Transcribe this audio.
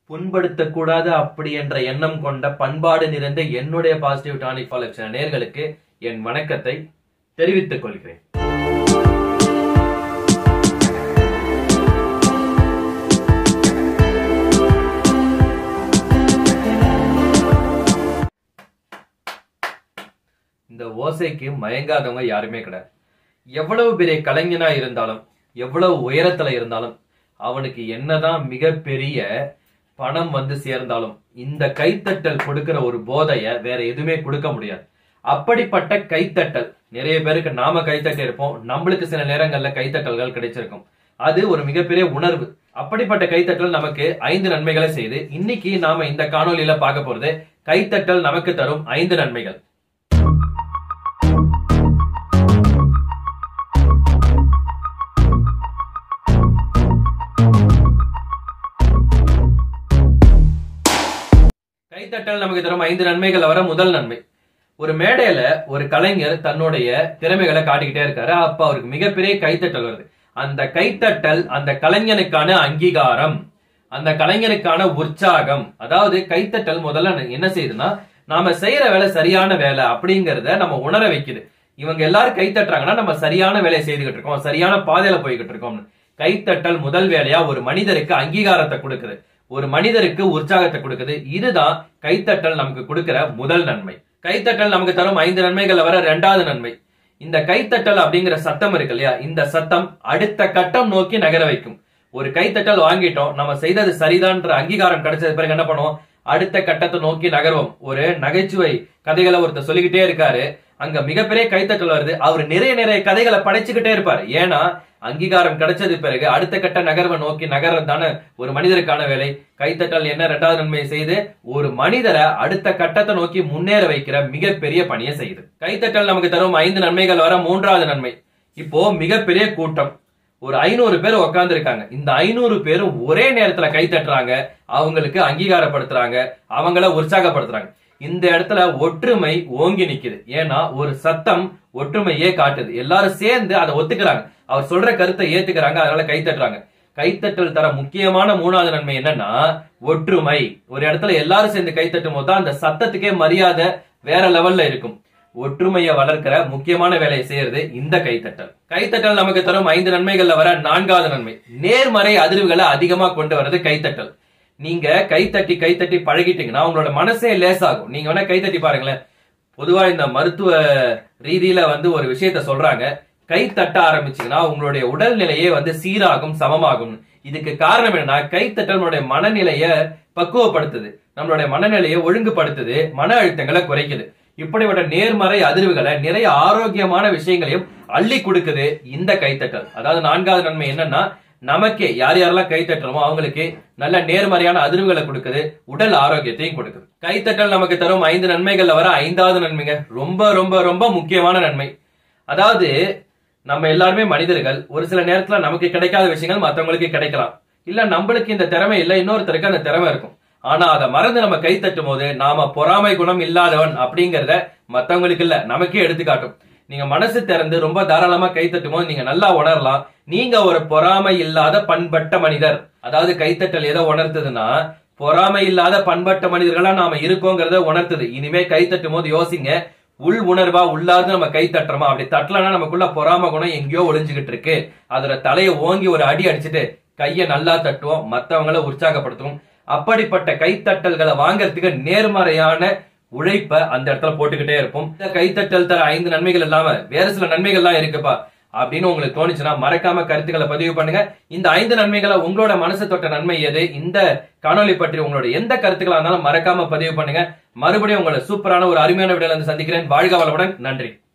புண்படுத்தக்கூடாது அப்படி என்ற எண்ணம் கொண்ட பண்பாடு நிறைந்த என்னுடைய பாசிட்டிவ் டானிக் ஃபாலோ நேர்களுக்கு என் வணக்கத்தை தெரிவித்துக் கொள்கிறேன் இந்த ஓசைக்கு மயங்காதவங்க யாருமே கிடையாது எவ்வளவு பெரிய கலைஞனா இருந்தாலும் எவ்வளவு உயரத்துல இருந்தாலும் அவனுக்கு என்னதான் மிகப்பெரிய பணம் வந்து சேர்ந்தாலும் இந்த கைத்தட்டல் கொடுக்கிற ஒரு போதைய வேற எதுவுமே கொடுக்க முடியாது அப்படிப்பட்ட கைத்தட்டல் நிறைய பேருக்கு நாம கைத்தட்டி இருப்போம் நம்மளுக்கு சில நேரங்கள்ல கைத்தட்டல்கள் கிடைச்சிருக்கும் அது ஒரு மிகப்பெரிய உணர்வு அப்படிப்பட்ட கைத்தட்டல் நமக்கு ஐந்து நன்மைகளை செய்து இன்னைக்கு நாம இந்த காணொலியில பார்க்க போறது கைத்தட்டல் நமக்கு தரும் ஐந்து நன்மைகள் கைத்தட்டல் நமக்கு தரும் ஐந்து நன்மைகள் வர முதல் நன்மை ஒரு மேடையில ஒரு கலைஞர் தன்னுடைய திறமைகளை காட்டிக்கிட்டே இருக்காரு அப்ப அவருக்கு மிகப்பெரிய கைத்தட்டல் வருது அந்த கைத்தட்டல் அந்த கலைஞனுக்கான அங்கீகாரம் அந்த கலைஞனுக்கான உற்சாகம் அதாவது கைத்தட்டல் முதல்ல என்ன செய்யுதுன்னா நாம செய்யற வேலை சரியான வேலை அப்படிங்கறத நம்ம உணர வைக்குது இவங்க எல்லாரும் கைத்தட்டுறாங்கன்னா நம்ம சரியான வேலையை செய்துகிட்டு இருக்கோம் சரியான பாதையில போய்கிட்டு இருக்கோம் கைத்தட்டல் முதல் வேலையா ஒரு மனிதருக்கு அங்கீகாரத்தை கொடுக்குது ஒரு மனிதருக்கு உற்சாகத்தை கொடுக்குது இதுதான் கைத்தட்டல் நமக்கு கொடுக்கிற முதல் நன்மை கைத்தட்டல் நமக்கு தரும் ஐந்து நன்மைகள் வர இரண்டாவது நன்மை இந்த கைத்தட்டல் அப்படிங்கிற சத்தம் இருக்கு இல்லையா இந்த சத்தம் அடுத்த கட்டம் நோக்கி நகர வைக்கும் ஒரு கைத்தட்டல் வாங்கிட்டோம் நம்ம செய்தது சரிதான்ற அங்கீகாரம் கிடைச்சது பிறகு என்ன பண்ணுவோம் அடுத்த கட்டத்தை நோக்கி நகர்வோம் ஒரு நகைச்சுவை கதைகளை ஒருத்தர் சொல்லிக்கிட்டே இருக்காரு அங்க மிகப்பெரிய கைத்தட்டல் வருது அவர் நிறைய நிறைய கதைகளை படைச்சுக்கிட்டே இருப்பாரு ஏன்னா அங்கீகாரம் கிடைச்சது பிறகு அடுத்த கட்ட நகர்வை நோக்கி நகர்றது தானே ஒரு மனிதருக்கான வேலை கைத்தட்டல் என்ன ரெண்டாவது நன்மையை செய்து ஒரு மனிதரை அடுத்த கட்டத்தை நோக்கி முன்னேற வைக்கிற மிகப்பெரிய பணியை செய்யுது கைத்தட்டல் நமக்கு தரும் ஐந்து நன்மைகள் வர மூன்றாவது நன்மை இப்போ மிகப்பெரிய கூட்டம் ஒரு ஐநூறு பேர் உட்கார்ந்து இருக்காங்க இந்த ஐநூறு பேரும் ஒரே நேரத்துல கை தட்டுறாங்க அவங்களுக்கு அங்கீகாரப்படுத்துறாங்க அவங்கள உற்சாகப்படுத்துறாங்க இந்த இடத்துல ஒற்றுமை ஓங்கி நிக்குது ஏன்னா ஒரு சத்தம் ஒற்றுமையே காட்டுது எல்லாரும் சேர்ந்து அதை ஒத்துக்கிறாங்க அவர் சொல்ற கருத்தை ஏத்துக்கிறாங்க அதனால கை தட்டுறாங்க கைத்தட்டல் தர முக்கியமான மூணாவது நன்மை என்னன்னா ஒற்றுமை ஒரு இடத்துல எல்லாரும் சேர்ந்து கைத்தட்டும் போது தான் அந்த சத்தத்துக்கே மரியாதை வேற லெவல்ல இருக்கும் ஒற்றுமையை வளர்க்கிற முக்கியமான வேலையை செய்யறது இந்த கைத்தட்டல் கைத்தட்டல் நமக்கு தரும் ஐந்து நன்மைகள்ல வர நான்காவது நன்மை நேர்மறை அதிர்வுகளை அதிகமா கொண்டு வர்றது கைத்தட்டல் நீங்க கைத்தட்டி கைத்தட்டி பழகிட்டீங்கன்னா உங்களோட மனசே லேசாகும் நீங்க வேணா கைத்தட்டி பாருங்களேன் பொதுவா இந்த மருத்துவ ரீதியில வந்து ஒரு விஷயத்த சொல்றாங்க கை தட்ட ஆரம்பிச்சீங்கன்னா உங்களுடைய உடல்நிலையே வந்து சீராகும் சமமாகும் இதுக்கு காரணம் என்னன்னா கைத்தட்டல் நம்மளுடைய மனநிலைய பக்குவப்படுத்துது நம்மளுடைய மனநிலையை ஒழுங்குபடுத்துது மன அழுத்தங்களை குறைக்குது இப்படிப்பட்ட நேர்மறை அதிர்வுகளை நிறைய ஆரோக்கியமான விஷயங்களையும் அள்ளி கொடுக்குது இந்த கைத்தட்டல் அதாவது நான்காவது நன்மை என்னன்னா நமக்கே யார் யாரெல்லாம் கை தட்டுறோமோ அவங்களுக்கு நல்ல நேர்மறையான அதிர்வுகளை கொடுக்குது உடல் ஆரோக்கியத்தையும் கொடுக்குது கைத்தட்டல் நமக்கு தரும் ஐந்து நன்மைகள்ல வர ஐந்தாவது நன்மைங்க ரொம்ப ரொம்ப ரொம்ப முக்கியமான நன்மை அதாவது நம்ம எல்லாருமே மனிதர்கள் ஒரு சில நேரத்துல நமக்கு கிடைக்காத விஷயங்கள் மத்தவங்களுக்கு கிடைக்கலாம் இல்ல நம்மளுக்கு இந்த திறமை இல்ல இன்னொருத்தருக்கு அந்த திறமை இருக்கும் ஆனா அதை மறந்து நம்ம கை தட்டும் போது நாம பொறாமை குணம் இல்லாதவன் அப்படிங்கறத மத்தவங்களுக்கு இல்ல நமக்கே எடுத்துக்காட்டும் நீங்க மனசு திறந்து ரொம்ப தாராளமா கை தட்டும் போது நீங்க நல்லா உணரலாம் நீங்க ஒரு பொறாமை இல்லாத பண்பட்ட மனிதர் அதாவது கைத்தட்டல் எதை உணர்த்துதுன்னா பொறாமை இல்லாத பண்பட்ட மனிதர்களா நாம இருக்கோங்கிறத உணர்த்துது இனிமே கை தட்டும் போது யோசிங்க உள் உணர்வா உள்ளாது நம்ம கை தட்டுறோமா அப்படி தட்டலன்னா நமக்குள்ள பொறாம குணம் எங்கேயோ ஒளிஞ்சுகிட்டு இருக்கு அதுல தலையை ஓங்கி ஒரு அடி அடிச்சுட்டு கைய நல்லா தட்டுவோம் மத்தவங்கள உற்சாகப்படுத்துவோம் அப்படிப்பட்ட கைத்தட்டல்களை வாங்கறதுக்கு நேர்மறையான உழைப்ப அந்த இடத்துல போட்டுக்கிட்டே இருப்போம் இந்த கைத்தட்டல் தர ஐந்து நன்மைகள் இல்லாம வேற சில நன்மைகள்லாம் இருக்குப்பா அப்படின்னு உங்களுக்கு தோணுச்சுன்னா மறக்காம கருத்துக்களை பதிவு பண்ணுங்க இந்த ஐந்து நன்மைகளை உங்களோட மனசு தொட்ட நன்மை எது இந்த காணொலி பற்றி உங்களோட எந்த கருத்துக்களா இருந்தாலும் மறக்காம பதிவு பண்ணுங்க மறுபடியும் உங்களை சூப்பரான ஒரு அருமையான விடையில வந்து சந்திக்கிறேன் வாழ்க வளமுடன் நன்றி